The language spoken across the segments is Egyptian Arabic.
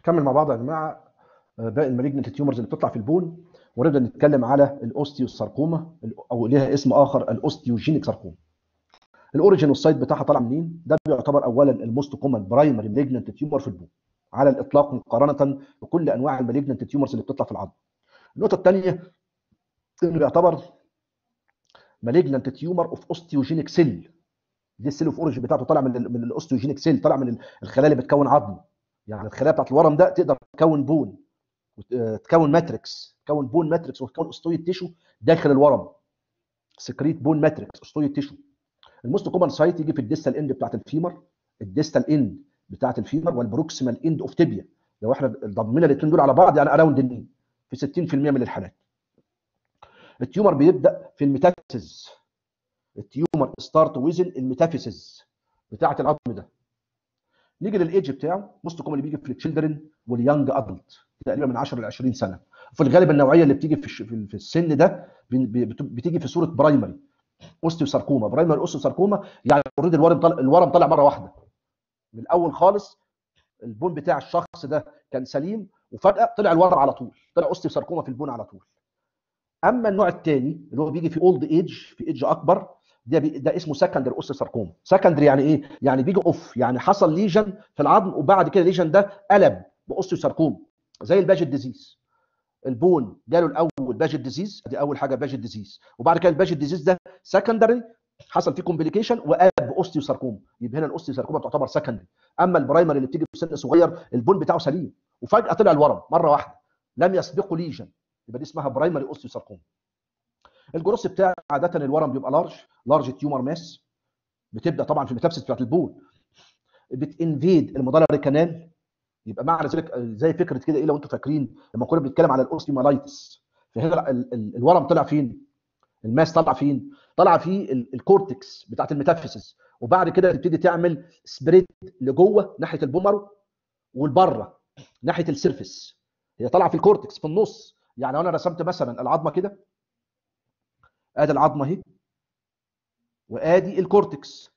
نكمل مع بعض يا جماعه آه، باقي المالجنت تيومرز اللي بتطلع في البون ونبدا نتكلم على الاوستيوساركوما او ليها اسم اخر الاوستيوجينيك ساركوما الاوريجين والسايت بتاعها طالع منين ده بيعتبر اولا الموست كومن برايمري مالجنت تيومر في البون على الاطلاق مقارنه بكل انواع المالجنت تيومرز اللي بتطلع في العظم النقطه الثانيه انه بيعتبر مالجنت تيومر اوف اوستيوجينيك سيل دي السيل اوف اوريجين بتاعته طالع من ال من الاوستيوجينيك سيل طالع من الخلايا اللي بتكون عظم يعني الخلايا بتاعت الورم ده تقدر تكون بون تكون ماتريكس تكون بون ماتريكس وتكون اوستويد تيشو داخل الورم سكريت بون ماتريكس اوستويد تيشو الموست كومن سايت يجي في الديستال اند بتاعت الفيمر الديستال اند بتاعت الفيمر والبروكسيمال اند اوف تيبيا لو احنا ضمينا الاثنين دول على بعض يعني اراوند النين في 60% من الحالات التيومر بيبدا في الميتافيسز التيومر ستارت ويزن الميتافيسز بتاعه العظم ده نيجي للايدج بتاعه موست كومن اللي بيجي في التشيلدرن واليانج ادلت تقريبا من 10 ل 20 سنه في الغالب النوعيه اللي بتيجي في في السن ده بتيجي في صوره برايمري اوستيوساركوما برايمري اوستيوساركوما يعني اوريدي الورم طلع الورم طلع مره واحده من الاول خالص البون بتاع الشخص ده كان سليم وفجاه طلع الورم على طول طلع اوستيوساركوما في البون على طول اما النوع الثاني اللي هو بيجي في اولد ايج في ايدج اكبر ده بي ده اسمه سكندري اوستيوساركوما سكندري يعني ايه يعني بيجي اوف يعني حصل ليجن في العظم وبعد كده الليجن ده قلب باوستيوساركوما زي الباجت ديزيز البون جاله الاول باجت ديزيز دي اول حاجه باجت ديزيز وبعد كده الباجت ديزيز ده سكندري حصل فيه كومبليكيشن وقلب باوستيوساركوما يبقى هنا الاوستيوساركوما تعتبر سكندري اما البرايمري اللي بتيجي في سن صغير البون بتاعه سليم وفجاه طلع الورم مره واحده لم يسبقه ليجن يبقى دي اسمها برايمري اوستيوساركوما الجروس بتاع عاده الورم بيبقى لارج لارج تيومر ماس بتبدا طبعا في الميتابسيس بتاعت البون بتنفيد المدلري كانال يبقى معنى ذلك زي فكره كده ايه لو انتم فاكرين لما كنا بنتكلم على الاوستيومالايتس فهنا الورم طلع فين؟ الماس طلع فين؟ طلع في الكورتكس بتاعت الميتافيسيس وبعد كده تبتدي تعمل سبريد لجوه ناحيه البومر والبره ناحيه السيرفيس هي طالعه في الكورتكس في النص يعني لو انا رسمت مثلا العظمه كده ادي العظمه اهي وادي الكورتكس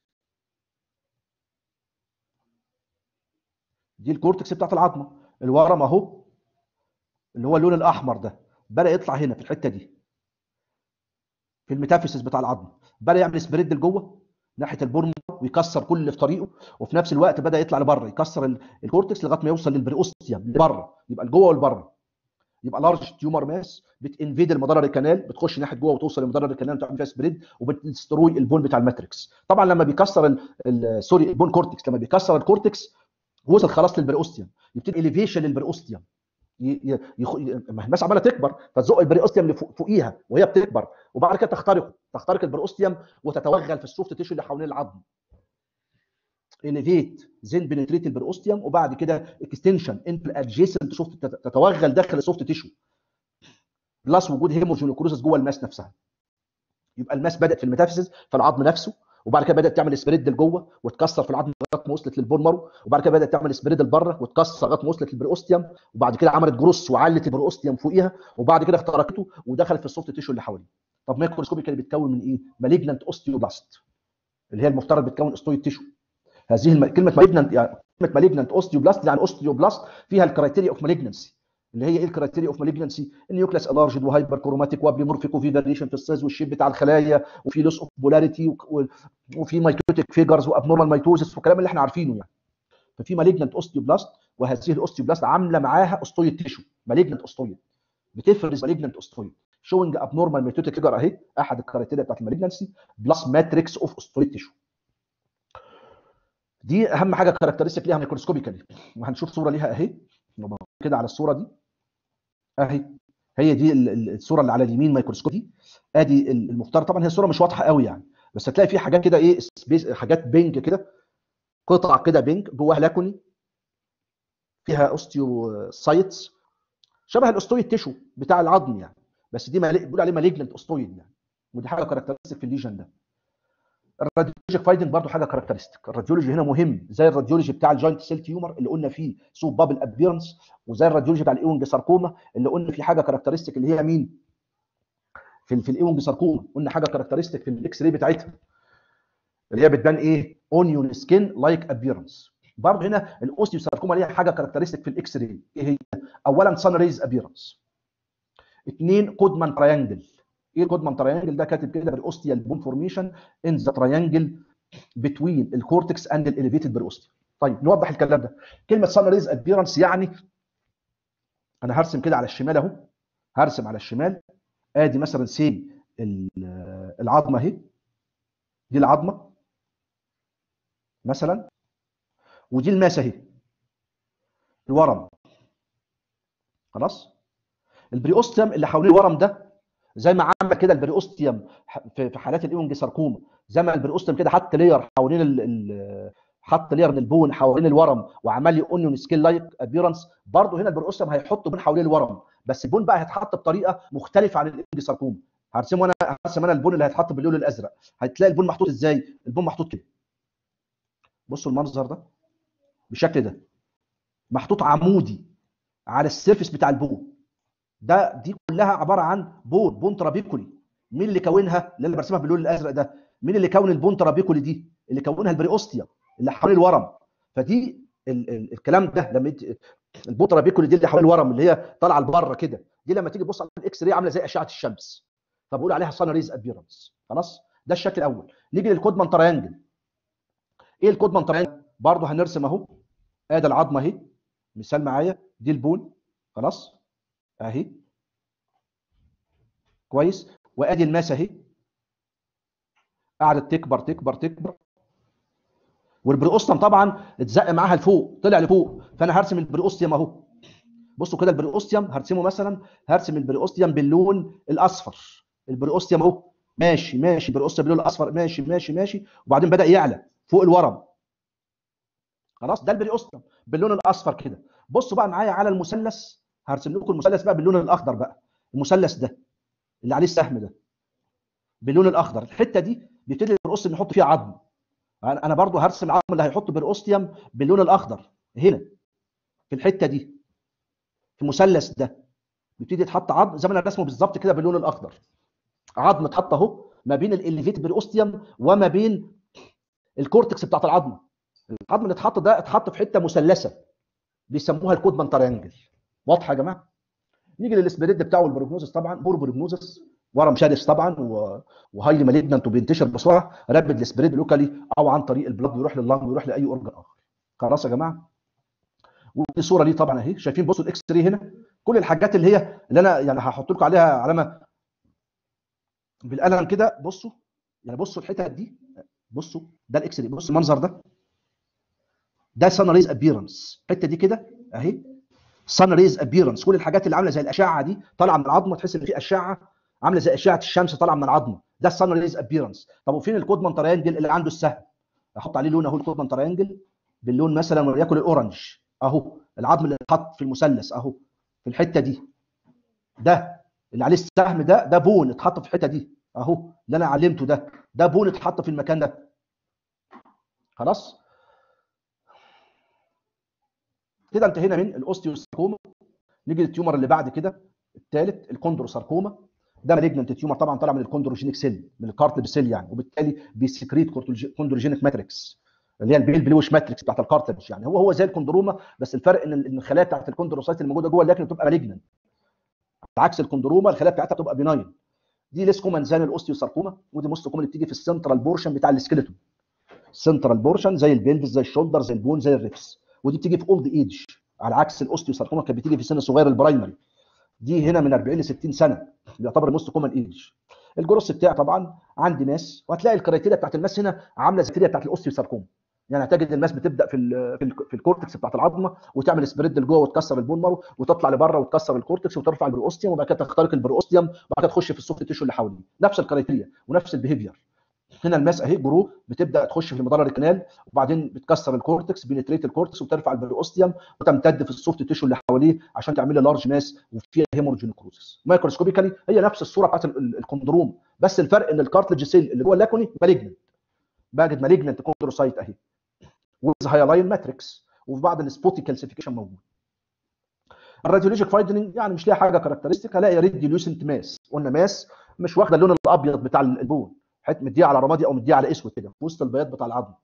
دي الكورتكس بتاعت العظمه الورم اهو اللي هو اللون الاحمر ده بدا يطلع هنا في الحته دي في الميتافيسيس بتاع العظم بدا يعمل سبريد لجوه ناحيه البورم ويكسر كل اللي في طريقه وفي نفس الوقت بدا يطلع لبره يكسر الكورتكس لغايه ما يوصل للبريوستيوم لبره يبقى لجوه ولبره يبقى لارج تيومر ماس بتنفيد المدرر كانال بتخش ناحيه جوه وتوصل للمدرر كانال وتعمل فيها سبريد وبتستروي البون بتاع الماتريكس طبعا لما بيكسر سوري البون كورتكس لما بيكسر الكورتكس وصل خلاص للبريوستيوم يبتدي اليفيشن للبريوستيوم يخ... الماس عماله تكبر فتزق البريوستيوم اللي فوقيها وهي بتكبر وبعد كده تخترقه تخترق البريوستيوم وتتوغل في السوفت تيشو اللي حوالين العظم اليفيت زين بنتريت البريوستيوم وبعد كده اكستنشن انت ادجيسنت سوفت تتوغل داخل السوفت تيشو بلس وجود هيموجينوكروزس جوه الماس نفسها يبقى الماس بدات في الميتافيسيس في العظم نفسه وبعد كده بدات تعمل سبريد لجوه وتكسر في العظم لغايه ما وصلت للبولمر وبعد كده بدات تعمل سبريد لبره وتكسر لغايه ما وصلت للبريوستيوم وبعد كده عملت جروس وعلت البريوستيوم فوقيها وبعد كده اخترقته ودخلت في السوفت تيشو اللي حواليه طب مايكروسكوبيك اللي بتكون من ايه؟ مالجنانت اوستيوبلاست اللي هي المفترض بتكون استويد تيشو هذه الم... كلمه مالجنانت يعني كلمه مالجنانت اوستيوبلاست يعني اوستيوبلاست فيها الكرايتيريا اوف مالجنسي اللي هي ايه الكرايتيريا اوف مالجنسي النيوكلاس الارجد وهايبر كروماتيك وابليمورفيك وفي فاريشن في السايز والشيب بتاع الخلايا وفي لوس اوف بولاريتي وفي مايتوتيك فيجرز وابنورمال مايتوزس والكلام اللي احنا عارفينه يعني ففي مالجنانت اوستيوبلاست وهذه الاوستيوبلاست عامله معاها اوستويد تيشو مالجنانت اوستويد بتفرز مالجنانت اوستويد شوينج ابنورمال ميتوتيك فيجر اهي احد الكرايتيريا بتاعت المالجنسي بلس ماتريكس اوف اوستويد تيشو دي اهم حاجه كاركترستيك ليها ميكروسكوبيكالي وهنشوف صوره ليها اهي كده على الصوره دي اهي هي دي الصوره اللي على اليمين ميكروسكوب دي ادي المفترض طبعا هي الصوره مش واضحه قوي يعني بس هتلاقي في حاجات كده ايه حاجات بينج كده قطع كده بينج جواها لاكوني فيها اوستيو سايتس شبه الاوستويد تيشو بتاع العظم يعني بس دي بيقول عليه مالجنت اوستويد يعني ودي حاجه كاركترستيك في الليجن ده الراديولوجيك فايندنج برضه حاجه كاركترستيك الراديولوجي هنا مهم زي الراديولوجي بتاع الجوينت سيل تيومر اللي قلنا فيه سوب بابل ابيرنس وزي الراديولوجي بتاع الايونج ساركوما اللي قلنا فيه حاجه كاركترستيك اللي هي مين في في الايونج ساركوما قلنا حاجه كاركترستيك في الاكس راي بتاعتها اللي هي بتبان ايه اونيون سكين لايك ابيرنس برضه هنا الاوستيوساركوما ليها حاجه كاركترستيك في الاكس راي ايه هي؟ اولا سان ريز ابيرنس اثنين كودمان تريانجل ايه كودمان تريانجل ده كاتب كده بالاوستيال بون فورميشن ان ذا تريانجل بتوين الكورتكس اند الاليفيتد بالاوستيا طيب نوضح الكلام ده كلمه سان ريز ابيرنس يعني انا هرسم كده على الشمال اهو هرسم على الشمال ادي مثلا سي العظمه اهي دي العظمه مثلا ودي الماسه اهي الورم خلاص البريوستيوم اللي حوالين الورم ده زي ما عمل كده البريوستيوم في حالات الايونج ساركوما زي ما البريوستيوم كده حط لير حوالين ال حط لير من البون حوالين الورم وعمل لي اونيون سكيل لايك ابيرنس برضه هنا البريوستيوم هيحط بون حوالين الورم بس البون بقى هيتحط بطريقه مختلفه عن الايونج ساركوما هرسمه انا هرسم انا البون اللي هيتحط باللون الازرق هتلاقي البون محطوط ازاي البون محطوط كده بصوا المنظر ده بالشكل ده محطوط عمودي على السيرفيس بتاع البون ده دي كلها عباره عن بون بون ترابيكولي مين اللي كونها اللي انا برسمها باللون الازرق ده مين اللي كون البون ترابيكولي دي اللي كونها البريوستيا اللي حوالين الورم فدي ال ال الكلام ده لما البون ترابيكولي دي اللي حوالين الورم اللي هي طالعه لبره كده دي لما تيجي تبص على الاكس راي عامله زي اشعه الشمس فبقول عليها سان ريز ابيرنس خلاص ده الشكل الاول نيجي للكودمان تريانجل ايه الكودمان تريانجل برضه هنرسم اهو ادي العظمه اهي مثال معايا دي البون خلاص اهي كويس وادي الماسه اهي قعدت تكبر تكبر تكبر والبريوستم طبعا اتزق معاها لفوق طلع لفوق فانا هرسم البريوستيوم اهو بصوا كده البريوستيوم هرسمه مثلا هرسم البريوستيوم باللون الاصفر البريوستيوم اهو ماشي ماشي البريوستيوم باللون الاصفر ماشي ماشي ماشي وبعدين بدا يعلى فوق الورم خلاص ده البريوستيوم باللون الاصفر كده بصوا بقى معايا على المثلث هرسم لكم المثلث بقى باللون الاخضر بقى المثلث ده اللي عليه السهم ده باللون الاخضر الحته دي بيبتدي البرقص نحط فيها عظم انا برضو هرسم العظم اللي هيحط برقصتيوم باللون الاخضر هنا في الحته دي في المثلث ده بيبتدي يتحط عظم زي ما انا رسمه بالظبط كده باللون الاخضر عظم اتحط اهو ما بين الاليفيت برقصتيوم وما بين الكورتكس بتاعت العظمه العظم اللي اتحط ده اتحط في حته مثلثه بيسموها الكودمان تريانجل واضحه يا جماعه نيجي للسبريد بتاعه البروجنوزس طبعا بور بروجنوزس ورم شرس طبعا وهايلي مالجنت وبينتشر بسرعه رابد السبريد لوكالي او عن طريق البلاد ويروح لللنج ويروح لاي اورجن اخر خلاص يا جماعه ودي صوره ليه طبعا اهي شايفين بصوا الاكس راي هنا كل الحاجات اللي هي اللي انا يعني هحط لكم عليها علامه بالقلم كده بصوا يعني بصوا الحتت دي بصوا ده الاكس راي بصوا المنظر ده ده سان ريز ابيرنس الحته دي كده اهي سان ريز ابيرنس كل الحاجات اللي عامله زي الاشعه دي طالعه من العظمه تحس ان في اشعه عامله زي اشعه الشمس طالعه من العظمه ده السان ريز ابيرنس طب وفين الكودمان تريانجل اللي عنده السهم احط عليه لون اهو الكودمان تريانجل باللون مثلا وليكن الاورنج اهو العظم اللي اتحط في المثلث اهو في الحته دي ده اللي عليه السهم ده ده بون اتحط في الحته دي اهو اللي انا علمته ده ده بون اتحط في المكان ده خلاص كده انتهينا من الاوستيوساركوما نيجي للتيومر اللي بعد كده الثالث الكوندروساركوما ده مالجنت تيومر طبعا طالع من الكوندروجينيك سيل من الكارتلج سيل يعني وبالتالي بيسكريت كوندروجينيك ماتريكس اللي هي البيل بلوش ماتريكس بتاعت الكارتلج يعني هو هو زي الكوندروما بس الفرق ان الخلايا بتاعت الكوندروسايت الموجوده جوه اللكن بتبقى مالجنت عكس الكوندروما الخلايا بتاعتها بتبقى بيناين دي ليس كومن زي الاوستيوساركوما ودي موست كومن بتيجي في السنترال بورشن بتاع السكيلتون سنترال بورشن زي البلفس زي الشولدر زي البون زي الريبس ودي بتيجي في اولد ايج على عكس الاوستيوساركوما كانت بتيجي في سن صغير البرايمري دي هنا من 40 ل 60 سنه بيعتبر موست كومن ايج الجروس بتاعي طبعا عندي ماس وهتلاقي الكرايتيريا بتاعت الماس هنا عامله زي الكرايتيريا بتاعت الاوستيوساركوما يعني هتجد الماس بتبدا في ال في, ال في الكورتكس بتاعت العظمه وتعمل سبريد لجوه وتكسر البون مارو وتطلع لبره وتكسر الكورتكس وترفع البروستيوم وبعد كده تخترق البروستيوم وبعد كده تخش في السوفت تيشو اللي حواليه نفس الكرايتيريا ونفس البيهيفير هنا الماس اهي جرو بتبدا تخش في المدار الكنال وبعدين بتكسر الكورتكس بينتريت الكورتكس وترفع البروستيوم وتمتد في السوفت تيشو اللي حواليه عشان تعمل لي لارج ماس وفيها هيمورجينيكروزس مايكروسكوبيكالي هي نفس الصوره بتاعت الكوندروم بس الفرق ان الكارتلج سيل اللي جوه اللاكوني مالجنت باجد مالجنت كوندروسايت اهي ويز هايلاين ماتريكس وفي بعض السبوتي كالسيفيكيشن موجود الراديولوجيك فايدنج يعني مش ليها حاجه كاركترستيك هلاقي ريد لوسنت ماس قلنا ماس مش واخده اللون الابيض بتاع البون حته مديه على رمادي او مديه على اسود كده في وسط البياض بتاع العظم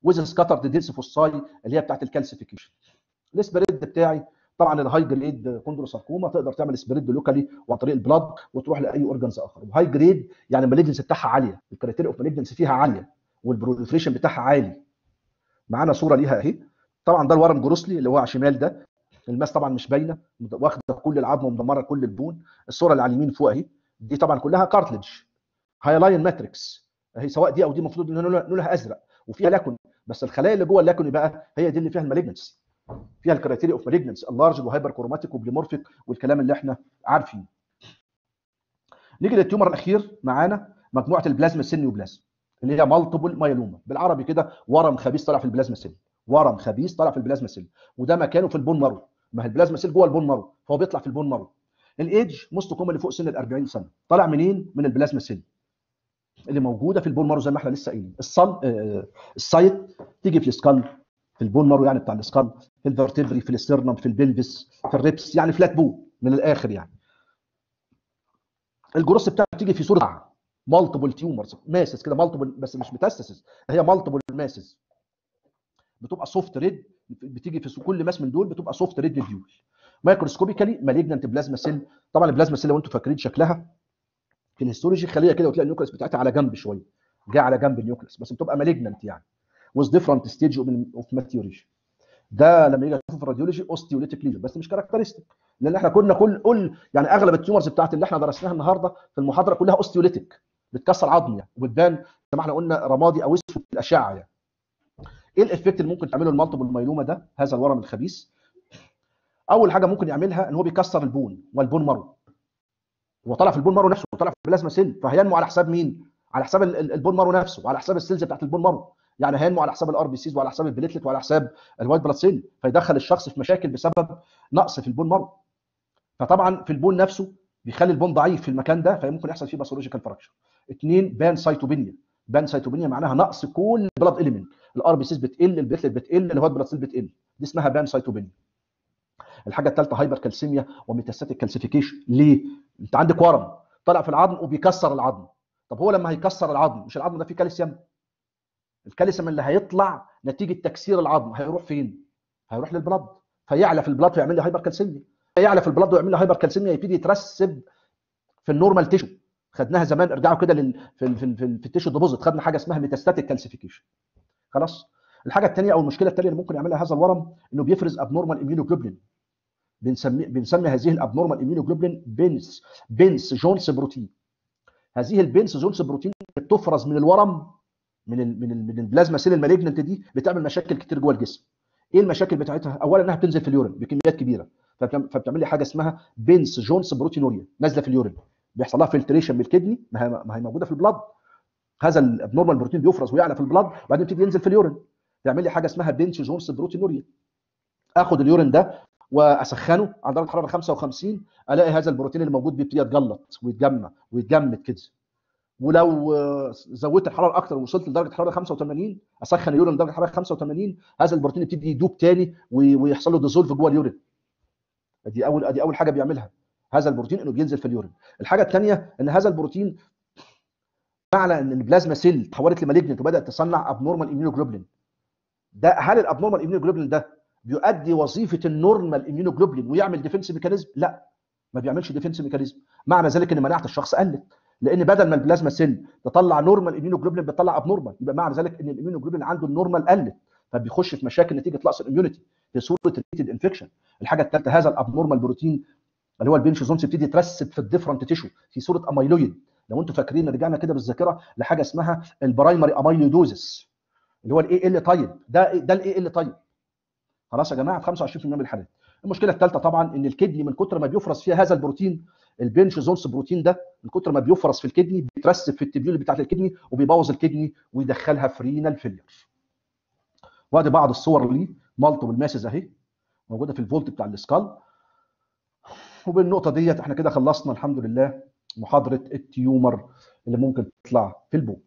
ويز سكاترد ديلس فوساي اللي هي بتاعت الكالسيفيكيشن السبريد بتاعي طبعا الهاي جريد كوندروساركوما تقدر تعمل سبريد لوكالي وعن طريق البلاد وتروح لاي اورجانز اخر وهاي جريد يعني المالجنس بتاعها عاليه الكريتيريا اوف مالجنس فيها عاليه والبروليفريشن بتاعها عالي معانا صوره ليها اهي طبعا ده الورم جروسلي اللي هو على الشمال ده الماس طبعا مش باينه واخده كل العظم ومدمره كل البون الصوره اللي على اليمين فوق اهي دي طبعا كلها كارتلج هايلاين ماتريكس اهي سواء دي او دي المفروض ان لونها ازرق وفيها لاكون بس الخلايا اللي جوه اللاكون بقى هي دي اللي فيها المالجنسي فيها الكريتيريا اوف مالجنس اللارج وهايبر كروماتيك وبليمورفيك والكلام اللي احنا عارفينه نيجي للتيومر الاخير معانا مجموعه البلازما سيل نيوبلازم اللي هي مالتيبل مايلوما بالعربي كده ورم خبيث طالع في البلازما سيل ورم خبيث طالع في البلازما سيل وده مكانه في البون مارو ما هي البلازما سيل جوه البون مارو فهو بيطلع في البون مارو الايدج موست كومن اللي فوق سن ال 40 سنه طالع منين من البلازما سيل اللي موجوده في البون مارو زي ما احنا لسه قايلين الصل آه السايت تيجي في السكال في البون مارو يعني بتاع السكال في الفرتبري في الاسترنم في البلفس في الريبس يعني فلات بو من الاخر يعني الجروس بتاعته بتيجي في صوره مالتيبل تيومرز ماسس كده مالتيبل بس مش ميتاستاسيس هي مالتيبل ماسس بتبقى سوفت ريد بتيجي في كل ماس من دول بتبقى سوفت ريد فيول مايكروسكوبيكالي مالجنت بلازما سيل طبعا البلازما سيل لو انتم فاكرين شكلها في الهيستولوجي خليه كده وتلاقي النيوكليس بتاعتها على جنب شويه جايه على جنب النيوكليس بس بتبقى مالجنت يعني وذ ديفرنت ستيج اوف ماتيوريشن ده لما يجي اشوف في الراديولوجي اوستيوليتيك ليجن بس مش كاركترستيك لان احنا كنا كل كل يعني اغلب التيومرز بتاعت اللي احنا درسناها النهارده في المحاضره كلها اوستيوليتيك بتكسر عظم يعني وتبان زي ما احنا قلنا رمادي او اسود في الاشعه يعني ايه الافكت اللي ممكن تعمله المالتيبل مايلوما ده هذا الورم الخبيث اول حاجه ممكن يعملها ان هو بيكسر البون والبون مارو هو طالع في البون مارو نفسه طالع في البلازما سيل فهينمو على حساب مين على حساب البون مارو نفسه وعلى حساب السيلز بتاعت البون مارو يعني هينمو على حساب الار بي سيز وعلى حساب البليتلت وعلى حساب الوايت بلاد سيل فيدخل الشخص في مشاكل بسبب نقص في البون مارو فطبعا في البون نفسه بيخلي البون ضعيف في المكان ده فممكن يحصل فيه باثولوجيكال فراكشر اثنين بان سايتوبينيا بان سايتوبينيا معناها نقص كل بلاد اليمنت الار بي سيز بتقل البليتلت بتقل الوايت بلاد سيل بتقل دي اسمها بان سايتوبينيا الحاجه الثالثه هايبر كالسيميا وميتاستاتيك كالسيفيكيشن ليه انت عندك ورم طالع في العظم وبيكسر العظم طب هو لما هيكسر العظم مش العظم ده فيه كالسيوم الكالسيوم اللي هيطلع نتيجه تكسير العظم هيروح فين هيروح للبلد فيعلى في البلد ويعمل لي هايبر كالسيميا يعلى في البلد ويعمل لي هايبر كالسيميا يبتدي يترسب في النورمال تيشو خدناها زمان ارجعوا كده لل... في ال... في, ال... في, ال... في التيشو ديبوزيت خدنا حاجه اسمها ميتاستاتيك كالسيفيكيشن خلاص الحاجه الثانيه او المشكله الثانيه اللي ممكن يعملها هذا الورم انه بيفرز ابنورمال اميونوجلوبولين بنسمي بنسمي هذه الابنورمال اميونوجلوبولين بنس بنس جونس بروتين هذه البنس جونس بروتين بتفرز من الورم من ال من ال من البلازما سيل المالجنت دي بتعمل مشاكل كتير جوه الجسم ايه المشاكل بتاعتها اولا انها بتنزل في اليورين بكميات كبيره فبتعمل لي حاجه اسمها بنس جونس بروتينوريا نازله في اليورين بيحصل لها فلتريشن من الكدني ما هي ما هي موجوده في البلاد هذا الابنورمال بروتين بيفرز ويعلى في البلاد وبعدين يبتدي ينزل في اليورين تعمل لي حاجه اسمها بنس جونس بروتينوريا اخد اليورين ده واسخنه على درجه حراره 55 الاقي هذا البروتين اللي موجود بيبتدي يتجلط ويتجمع ويتجمد كده ولو زودت الحراره اكتر ووصلت لدرجه حراره 85 اسخن اليورين لدرجه حراره 85 هذا البروتين يبتدي يدوب تاني ويحصل له ديزولف جوه اليورين دي اول دي اول حاجه بيعملها هذا البروتين انه بينزل في اليورين الحاجه الثانيه ان هذا البروتين معنى ان البلازما سيل تحولت لمالجنت وبدات تصنع ابنورمال اميونوجلوبولين ده هل الابنورمال اميونوجلوبولين ده بيؤدي وظيفه النورمال اميونوجلوبولين ويعمل ديفنس ميكانيزم لا ما بيعملش ديفنس ميكانيزم معنى ذلك ان مناعه الشخص قلت لان بدل ما البلازما سيل تطلع نورمال اميونوجلوبولين بتطلع ابنورمال يبقى معنى ذلك ان الاميونوجلوبولين عنده النورمال قلت فبيخش في مشاكل نتيجه نقص الاميونيتي في صوره ريتد انفكشن الحاجه الثالثه هذا الابنورمال بروتين اللي هو البنشوزونز يبتدي يترسب في الديفرنت تيشو في صوره اميلويد لو انتم فاكرين رجعنا كده بالذاكره لحاجه اسمها البرايمري اميلويدوزس اللي هو الاي ال تايب ده ده الاي ال تايب خلاص يا جماعه في 25% من الحالات المشكله الثالثه طبعا ان الكدني من كتر ما بيفرز فيها هذا البروتين البنشوزونز بروتين ده من كتر ما بيفرز في الكدني بيترسب في التبيول بتاعت الكدني وبيبوظ الكدني ويدخلها في رينال فيلير وادي بعض الصور ليه مالتيبل ماسز اهي موجوده في الفولت بتاع السكال وبالنقطه ديت احنا كده خلصنا الحمد لله محاضره التيومر اللي ممكن تطلع في البول